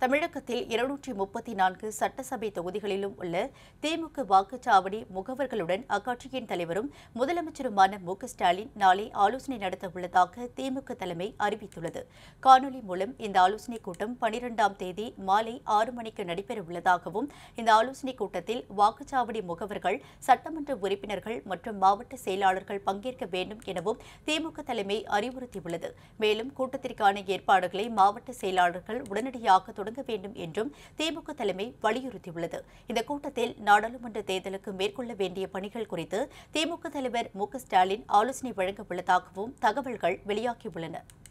தமிழகத்தில் இருநூற்றி முப்பத்தி நான்கு சட்டசபை தொகுதிகளிலும் உள்ள திமுக வாக்குச்சாவடி முகவர்களுடன் அக்கட்சியின் தலைவரும் முதலமைச்சருமான மு க ஸ்டாலின் நாளை ஆலோசனை நடத்த உள்ளதாக திமுக தலைமை அறிவித்துள்ளது காணொலி மூலம் இந்த ஆலோசனைக் கூட்டம் பனிரெண்டாம் தேதி மாலை ஆறு மணிக்கு நடைபெறவுள்ளதாகவும் இந்த ஆலோசனைக் கூட்டத்தில் வாக்குச்சாவடி முகவர்கள் சட்டமன்ற உறுப்பினர்கள் மற்றும் மாவட்ட செயலாளர்கள் பங்கேற்க வேண்டும் எனவும் திமுக தலைமை அறிவுறுத்தியுள்ளது மேலும் கூட்டத்திற்கான ஏற்பாடுகளை மாவட்ட செயலாளர்கள் உடனடியாக தொடங்க வேண்டும் என்றும் திமுக தலைமை வலியுறுத்தியுள்ளது இந்த கூட்டத்தில் நாடாளுமன்ற தேர்தலுக்கு மேற்கொள்ள வேண்டிய பணிகள் குறித்து திமுக தலைவர் மு க ஸ்டாலின் ஆலோசனை வழங்க உள்ளதாகவும் தகவல்கள் வெளியாகியுள்ளன